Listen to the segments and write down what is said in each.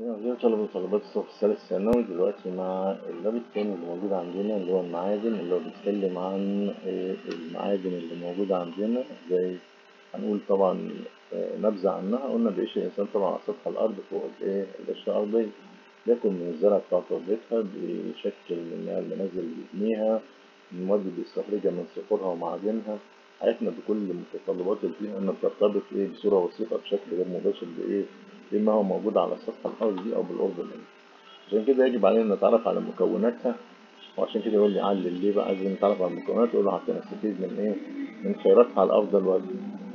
أهلا طلبة وطالبات الصف الثالث ثانوي دلوقتي مع اللاب التاني اللي موجود عندنا اللي هو المعادن اللي هو بيتكلم عن آه، المعادن اللي موجودة عندنا زي هنقول طبعا آه، نبذة عنها قلنا بيعيش الإنسان طبعا على سطح الأرض فوق الإيه القشرة الأرضية بياكل من الزرع بتاعته وبيتها بيشكل منها المنازل اللي بيبنيها المواد اللي بيستخرجها من صخورها ومعادنها حياتنا بكل المتطلبات اللي فيها إنها بترتبط إيه بصورة وثيقة بشكل غير مباشر بإيه بما هو موجود على سطح الأرض دي أو بالقرب منها عشان كده يجب علينا نتعرف على مكوناتها وعشان كده يقول لي علل ليه بقى عايزين نتعرف على المكونات يقول له حتى نستفيد من إيه من خيراتها على أفضل وجه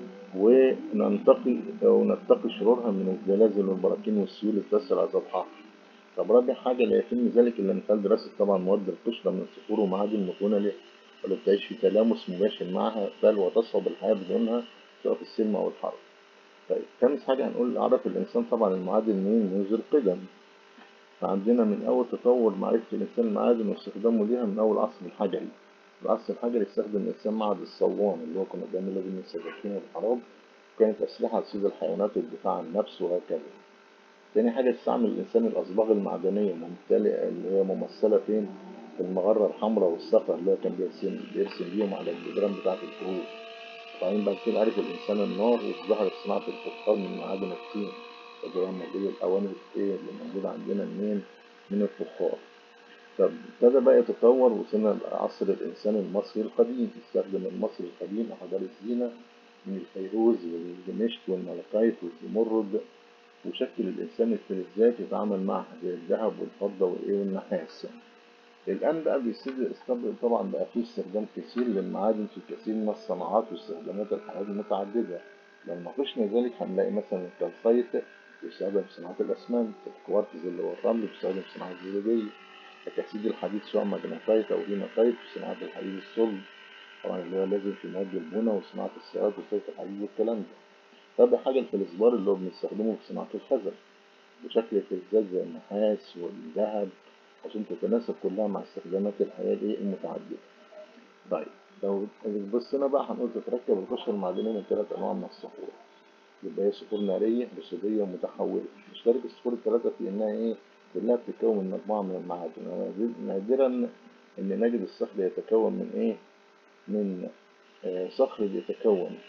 وننتقي أو نتقي شرورها من الزلازل والبراكين والسيول اللي بتأثر على سطحها طب رابع حاجة لا يتم ذلك إلا من خلال دراسة طبعا مواد القشرة من الصخور ومعادن مكونة لها واللي بتعيش في تلامس مباشر معها بل وتصعب الحياة بدونها سواء في السلم أو الحرب. طيب خامس حاجة هنقول عرف الإنسان طبعا المعادن منين منذ القدم فعندنا من أول تطور معرفة الإنسان المعادن واستخدامه ليها من أول العصر الحجري العصر الحجري استخدم الإنسان معهد الصوان اللي هو كنا بنعمله بين السكاكين والحراب وكانت أسلحة لصيد الحيوانات والدفاع عن النفس وهكذا تاني حاجة استعمل الإنسان الأصباغ المعدنية ممتلئة اللي هي ممثلة فين؟ في المغرة الحمراء والصخر اللي هو كان بيرسم بيرسم بيهم على الجدران بتاعة الكهوف وبعدين بعد كده عرف الإنسان النار وظهرت صناعة الفخار من معادن الطين اللي هو موجود الأواني إيه اللي موجودة عندنا منين؟ من الفخار. طب ابتدى بقى يتطور وصلنا لعصر الإنسان المصري القديم استخدم المصري القديم أحجار الزينة من الفيروز والدمشق والملكيت والزمرد وشكل الإنسان الفلزات يتعامل معها زي الذهب والفضة والإيه والنحاس. الآن بقى بيصير استخدم طبعا بقى فيه استخدام كثير للمعادن في كثير من الصناعات واستخدامات الحياة المتعددة. لو ناقشنا ذلك هنلاقي مثلا الكالسايت بيستخدم في صناعة الأسمنت، الكوارتز اللي هو الرمل بيستخدم في صناعة الزجاجية، أكاسيد الحديد سواء ماجنتايت أو هيماتايت في صناعة الحديد الصلب، طبعا اللي هو لازم في مواد البناء وصناعة السيارات وصيغة الحديد والكلام ده. رابع حاجة الفلزبار اللي هو بنستخدمه في صناعة الخزف بشكل الفلزات زي النحاس والذهب عشان تتناسب كلها مع استخدامات الحياة دي المتعددة. طيب لو بصينا بقى هنقول تتركب القشرة المعدنية من ثلاث أنواع من الصخور. يبقى هي صخور نارية رصيدية ومتحولة. تشترك الصخور الثلاثة في إنها إيه؟ كلها بتتكون من مجموعة من المعادن. نادرا إن نجد الصخر يتكون من إيه؟ من آه صخر بيتكون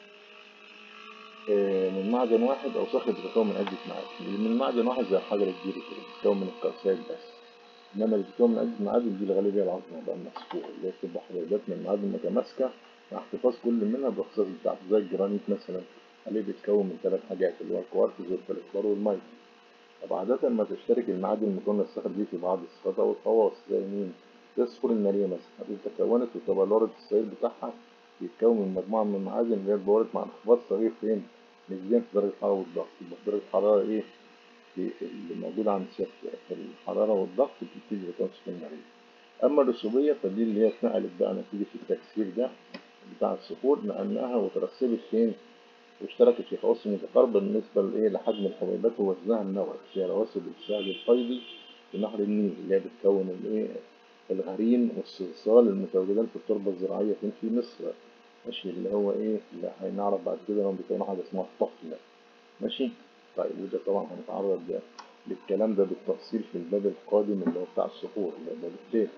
آه من معدن واحد أو صخر بيتكون من عدة معادن. من معدن واحد زي الحجر الجيري كده بيتكون من الكالسايت بس. انما اللي بتكون من عدة معادن دي الغالبية العظمى بقى المصفوفة اللي هي بتبقى حبيبات من معادن متماسكة مع احتفاظ كل منها بالاختصاص بتاعته زي الجرانيت مثلا عليه بيتكون من ثلاث حاجات اللي هو الكوارتز والفلكلور والمية طب عادة ما تشترك المعادن المكونة الصخر دي في بعض الصفات أو الخواص زي مين؟ زي الصخور النارية مثلا دي تكونت وتبلورت السير بتاعها بيتكون من مجموعة من المعادن اللي هي اتبلورت مع انخفاض صغير فين؟ نسبيا في درجة الحرارة والضغط يبقى درجة الحرارة إيه؟ اللي موجودة عند في الحرارة والضغط بتبتدي تكون صخور نارية. أما الرسوبية فدي اللي هي اتنقلت بقى نتيجة التكسير ده بتاع الصخور نقلناها وترسبت فين؟ واشتركت في خواص متقاربة بالنسبة لإيه لحجم الحبيبات ووزنها النوعي زي رواسب الساعد الفيضي في نهر النيل اللي هي بتكون الإيه الغريم والصلصال المتواجدين في التربة الزراعية فين في مصر ماشي اللي هو إيه اللي هنعرف بعد كده إنهم بيكونوا حاجة اسمها الطفل ماشي طيب وده طبعا هنتعرض للكلام ده بالتفصيل في الباب القادم اللي هو بتاع الصخور اللي هو الباب التالت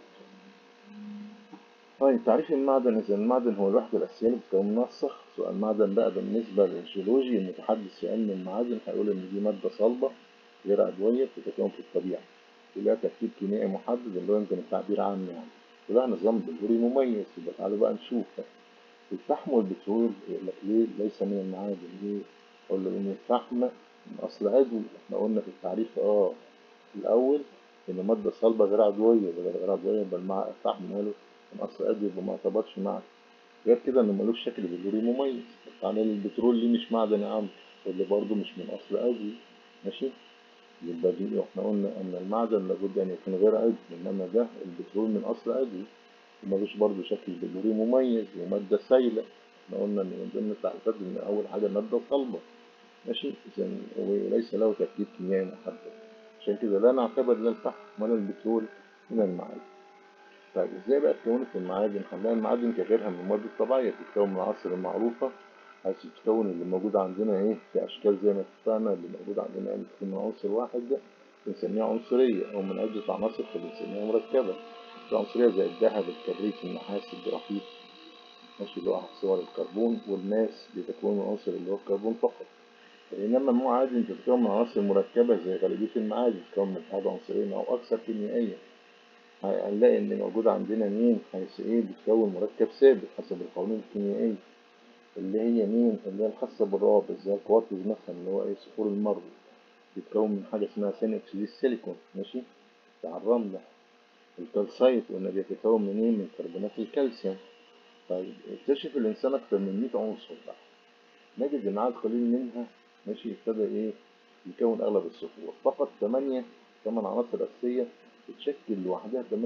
طيب تعريف المعدن إذا المعدن هو الوحدة الأساسية اللي بتكون منها الصخر سؤال المعدن بقى بالنسبة للجيولوجي المتحدث في علم المعادن هيقول إن دي مادة صلبة غير عضوية بتتكون في الطبيعة ولها تركيب كيميائي محدد اللي هو يمكن التعبير عنه يعني ولها نظام بلوري مميز يبقى تعالوا بقى نشوف الفحم والبترول يقول لك ليه ليس من المعادن ليه؟ أقول له إن الفحم من أصل عضوي إحنا قلنا في التعريف آه الأول إن مادة صلبة غير عضوية بدل غير عضوية يبقى المع... الفحم ماله من أصل عضوي يبقى ما اعتبرش معدن غير كده إنه ملوش شكل بلوري مميز يعني البترول ليه مش معدن يا عم واللي برضه مش من أصل عضوي ماشي يبقى دي إحنا قلنا إن المعدن لابد أن يكون غير عضوي إنما ده البترول من أصل عضوي وملوش برضه شكل بلوري مميز ومادة سايلة إحنا قلنا إن من ضمن التعريفات إن أول حاجة مادة صلبة ماشي إذا وليس له تركيب كيميائي محدد عشان كده لا نعتبر لا الفحم ولا البترول من المعادن طيب ازاي بقى اتكونت المعادن؟ هنلاقي المعادن كغيرها من المواد الطبيعية بتتكون من العناصر المعروفة حيث تتكون اللي موجودة عندنا ايه في أشكال زي ما اتفقنا اللي موجودة عندنا يعني بتكون من عنصر واحد بنسميها عنصرية أو من عدة عناصر فبنسميها مركبة العنصرية زي الذهب الكبريت النحاس الجرافيت ماشي اللي هو أحد صور الكربون والماس بيتكون من عنصر اللي هو الكربون فقط بينما المعادن تتكون من عناصر مركبة زي غالبية المعادن تتكون من أحد عنصرين أو أكثر كيميائيا هنلاقي إن موجود عندنا مين حيث إيه بتكون مركب ثابت حسب القوانين الكيميائية اللي هي مين اللي هي الخاصة بالروابط زي الكوارتز مثلا اللي هو إيه صخور المرمر بيتكون من حاجة اسمها ثاني أكسيد السيليكون ماشي بتاع الرملة الكالسايت قلنا بيتكون من إيه من كربونات الكالسيوم طيب اكتشف الإنسان أكثر من 100 عنصر بقى نجد إن عدد قليل منها ماشي ابتدى إيه يكون أغلب الصخور فقط 8 8 عناصر أساسية بتشكل لوحدها 98.5%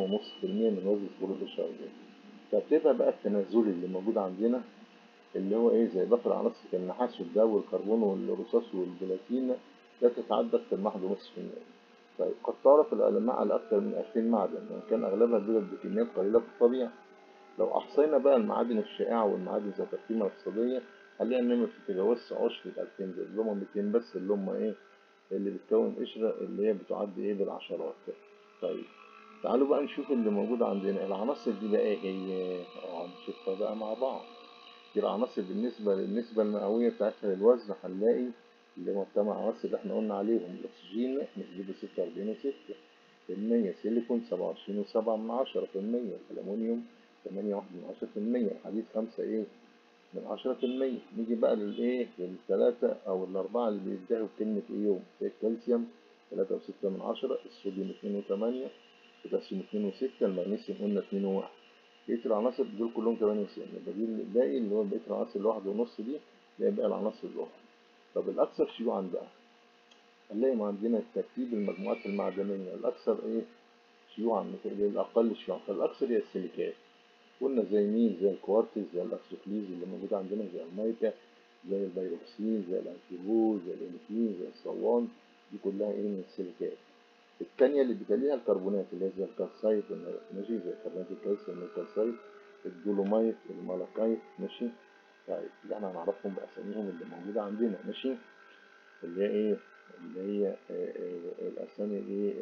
من وزن الصخور البشرية فبتبقى بقى التنازلي اللي موجود عندنا اللي هو إيه زي باقي العناصر كالنحاس والذهب والكربون والرصاص والبلاتين لا تتعدى أكثر من 1.5% طيب قد تعرف العلماء على أكثر من 2000 معدن وإن كان أغلبها بيوجد بكميات قليلة في الطبيعة لو أحصينا بقى المعادن الشائعة والمعادن ذات القيمة الاقتصادية هنلاقي إن ما بتتجاوزش عشر الألفين دول اللي هم 200 بس اللي هم إيه اللي بتكون قشرة اللي هي بتعد إيه بالعشرات طيب تعالوا بقى نشوف اللي موجود عندنا العناصر دي بقى إيه هي اه نشوفها بقى مع بعض دي العناصر بالنسبة للنسبة المئوية بتاعتها للوزن هنلاقي اللي هم الثمان عناصر اللي احنا قلنا عليهم الأكسجين نسبته ستة وأربعين وستة في المية سيليكون سبعة وعشرين وسبعة من عشرة في المية الألمونيوم ثمانية واحد من عشرة في المية الحديد خمسة إيه من عشرة في المية نيجي بقى للإيه للثلاثة أو الأربعة اللي بيبدأوا بكلمة إيوم زي الكالسيوم ثلاثة وستة من عشرة الصوديوم اتنين وثمانية البوتاسيوم اتنين وستة المغنيسيوم قلنا اتنين وواحد بقية العناصر دول كلهم تمانية وستين يبقى دي الباقي اللي هو بقية العناصر الواحد ونص دي اللي هي بقى العناصر الأخرى طب الأكثر شيوعا بقى هنلاقي عندنا ترتيب المجموعات المعدنية الأكثر إيه شيوعا الأقل شيوعا فالأكثر هي السيليكات قلنا زي مين زي الكوارتز زي الأكسوكليز اللي موجود عندنا زي المايكا زي البيروكسين زي الأنتيبول زي الإليكين زي الصوان دي كلها إيه من السيليكات الثانية اللي بتليها الكربونات اللي هي زي الكالسايت ماشي زي كربونات الكالسيوم من الكالسايت الدولومايت المالاكايت ماشي طيب اللي احنا هنعرفهم بأساميهم اللي موجودة عندنا ماشي اللي هي ايه اللي هي الأسامي ايه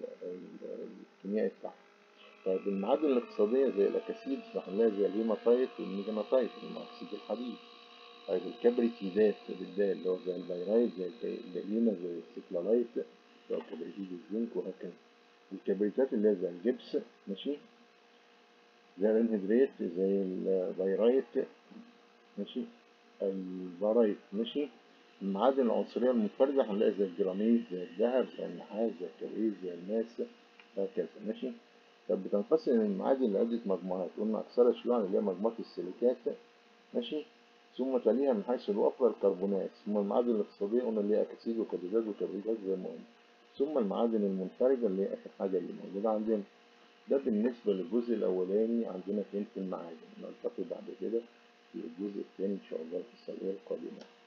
الكيميائي بتاعها طيب المعادن الاقتصادية زي الأكاسيد هنلاقي زي الهيماتايت والميجاناتايت المأكسيد الحديد طيب الكبريتيدات بالدال اللي هو زي البيرايت زي الجليمة زي السيكلالايت اللي هو الكبريتيد الزنك وهكذا الكبريتات اللي هي زي الجبس ماشي زي الانهيدريت زي البيرايت ماشي البارايت ماشي المعادن العنصرية المنفردة هنلاقي زي الجرانيت زي الذهب زي النحاس زي الكبريت زي الماس وهكذا ماشي طب بتنقسم المعادن لعدة مجموعات قلنا أكثرها شيوعا اللي هي مجموعة السيليكات ماشي ثم تليها من حيث الوفرة الكربونات ثم المعادن الاقتصادية قلنا اللي هي أكاسيد وكبريتات وكبريتات زي ما قلنا ثم المعادن المنفردة اللي هي آخر حاجة اللي موجودة عندنا ده بالنسبة للجزء الأولاني عندنا فين في المعادن نلتقي بعد كده في الجزء الثاني إن شاء الله في السنة القادمة